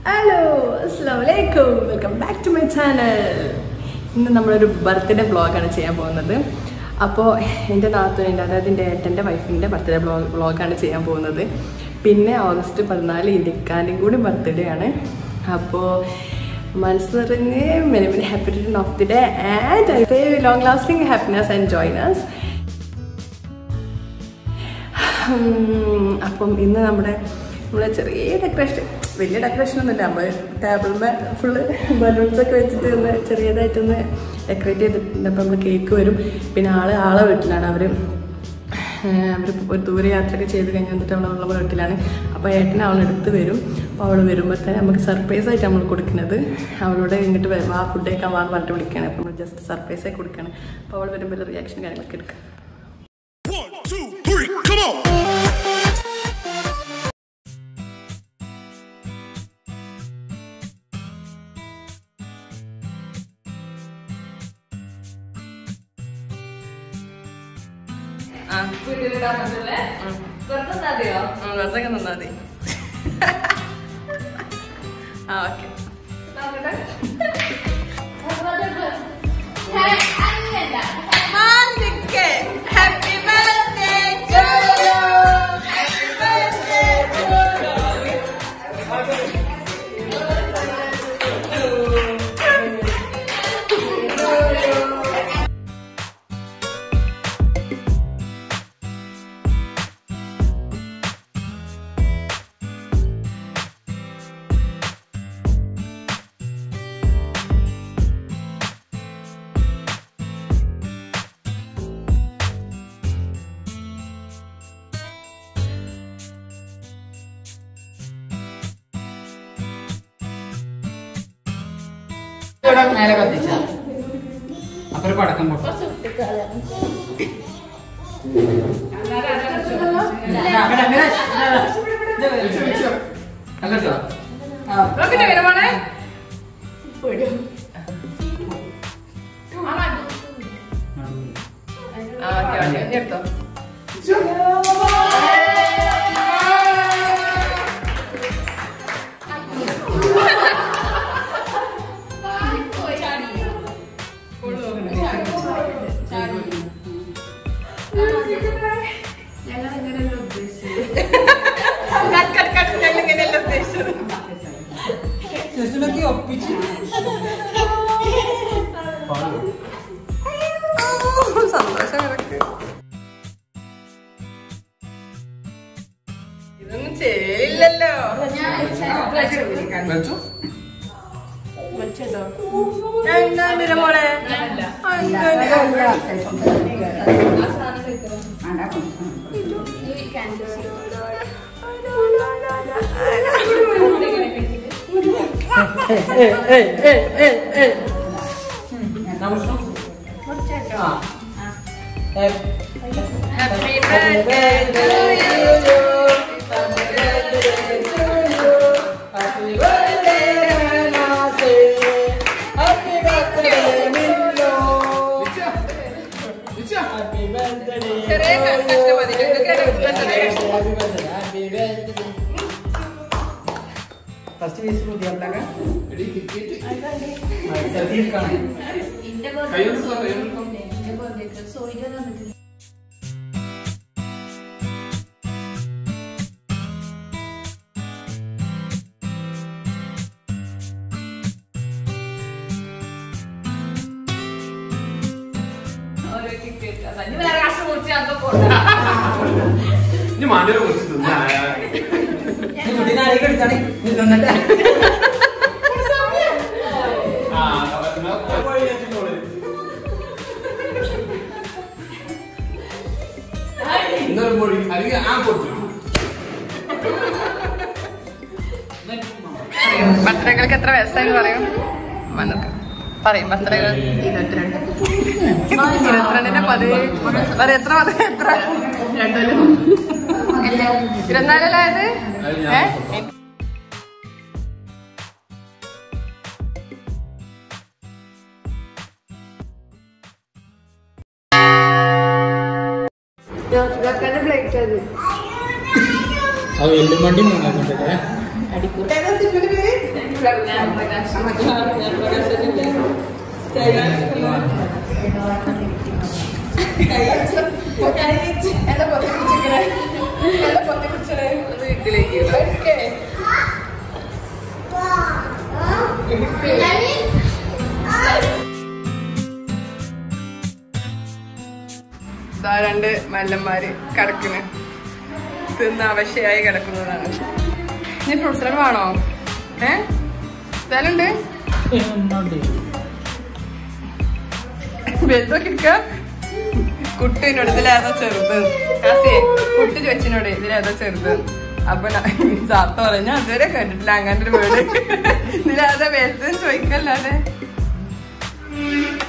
Hello അസ്സാം വലൈക്കും welcome back to my channel ഇന്ന് നമ്മളൊരു ബർത്ത്ഡേ വ്ളോഗാണ് ചെയ്യാൻ പോകുന്നത് അപ്പോൾ എൻ്റെ നാത്തുവിൻ്റെ അതായത് എൻ്റെ ഏട്ടൻ്റെ വൈഫിൻ്റെ ബർത്ത്ഡേ വ്ളോഗ് വ്ളോഗാണ് ചെയ്യാൻ പോകുന്നത് പിന്നെ ഓഗസ്റ്റ് പതിനാല് ഇന്ത്യക്കാരൻ്റെ കൂടി ബർത്ത്ഡേ ആണ് അപ്പോൾ മനസ്സ് നിറഞ്ഞ് many many happy return of the day and I say long lasting happiness and joyness ഉം, അപ്പം ഇന്ന് നമ്മുടെ നമ്മളെ ചെറിയ ഡെക്കറേഷൻ വലിയ ഡെക്കറേഷൻ ഒന്നുമില്ല നമ്മൾ ടേബിളിന്മേൽ ഫുള്ള് ബലൂൺസ് ഒക്കെ വെച്ചിട്ട് ഒന്ന് ചെറിയതായിട്ടൊന്ന് ഡെക്കറേറ്റ് ചെയ്തിട്ടുണ്ട് അപ്പം നമ്മൾ കേക്ക് വരും പിന്നെ ആള് ആളെ വീട്ടിലാണ് അവർ അവർ ഒരു ദൂരെ യാത്രയൊക്കെ ചെയ്ത് കഴിഞ്ഞ് വന്നിട്ട് അവളുള്ള വീട്ടിലാണ് അപ്പോൾ ഏട്ടൻ അവളെടുത്ത് വരും അപ്പോൾ അവൾ വരുമ്പോൾ തന്നെ നമുക്ക് സർപ്രൈസ് ആയിട്ട് നമ്മൾ കൊടുക്കുന്നത് അവളോട് ഇങ്ങോട്ട് വരും ആ ഫുഡ് കഴിക്കാൻ വാന്ന് പറഞ്ഞിട്ട് വിളിക്കുകയാണ് അപ്പോൾ നമ്മൾ ജസ്റ്റ് സർപ്രൈസ് ആയി കൊടുക്കുകയാണ് അപ്പോൾ അവൾ വരുമ്പോൾ റിയാക്ഷൻ കാര്യങ്ങളൊക്കെ എടുക്കാം One, two, three, come on! വെറുതെ നിന്നാൽ മതി ആ okay happy birthday to you happy birthday ഇവിടെ മേലെ കത്തിച്ച അപ്പൊ ഒരു പടക്കം പൊട്ടും അങ്ങനെ അങ്ങനെ വെച്ചു വെച്ചു അല്ലോ റോക്കറ്റ് എങ്ങനെ പോണേ ആ ഓക്കെ ഓക്കെ ഇനി എടുത്തോ കട്ട് കട്ട് കട്ട് ഞങ്ങൾ ഇങ്ങനെയല്ല ഉദ്ദേശിച്ചത് ജസ്റ്റ് ഒപ്പിച്ച് സന്തോഷം കിടക്ക് ഇതൊന്നും ചെയ്യില്ലല്ലോ വെച്ചു എന്താ മോളെ ഹാപ്പി ബർത്ത്ഡേ ടു യു ചെറിയ കഷ്ടം മതി ഫസ്റ്റ് പീസ് പുതിയ ഇനി മാണ്ടൂരെ കുറിച്ച് തിന്നാ കുട്ടീനെ ആരെയും എടുത്താണ് നിന്നിട്ട് ആ ഇന്നൊരു പൊടി അല്ലെങ്കിൽ ആ കൊടുത്തു ബർത്ത്ഡേകൾക്ക് എത്ര വയസ്സായി പറയും വന്നിട്ട് പറയും ബർത്ത്ഡേകൾ ഇരുപത്തിരണ്ടിന്റെ പതിവ് പറ എത്ര മതി എത്ര ഇരുപത്തിനാലിലായത് ഏ അത് എല്ലുമണ്ടി മൂന്നാ കൊണ്ടല്ലേ അടിക്കൂർ ഏതാ സിനിമയുടെ പേര് എന്നെ പൊത്തി പിടിച്ചിക്കണേ എന്നെ പൊത്തി പിടിച്ചേ വീട്ടിലേക്ക് ഓക്കെ ഇതാ രണ്ട് മല്ലന്മാര് കിടക്കണ് തിന്ന് അവശയായി കിടക്കുന്നതാണ് ഇനി ഫ്രൂട്ട്സ് വേണോ ഏ സ്ഥലമുണ്ട് വലുതൊക്കെ എടുക്ക കുട്ടീനോട് ഇതിലേതാ ചെറുത് ആസിയെ കുട്ടി ചോദിച്ചിനോട് ഇതിലേതാ ചെറുത് അപ്പൊ സാത്ത പറഞ്ഞ അതുവരെ കണ്ടിട്ടില്ല അങ്ങനെ ഒരു വീട് ഇതിലേതാ വലുത് ചോദിക്കല്ലാതെ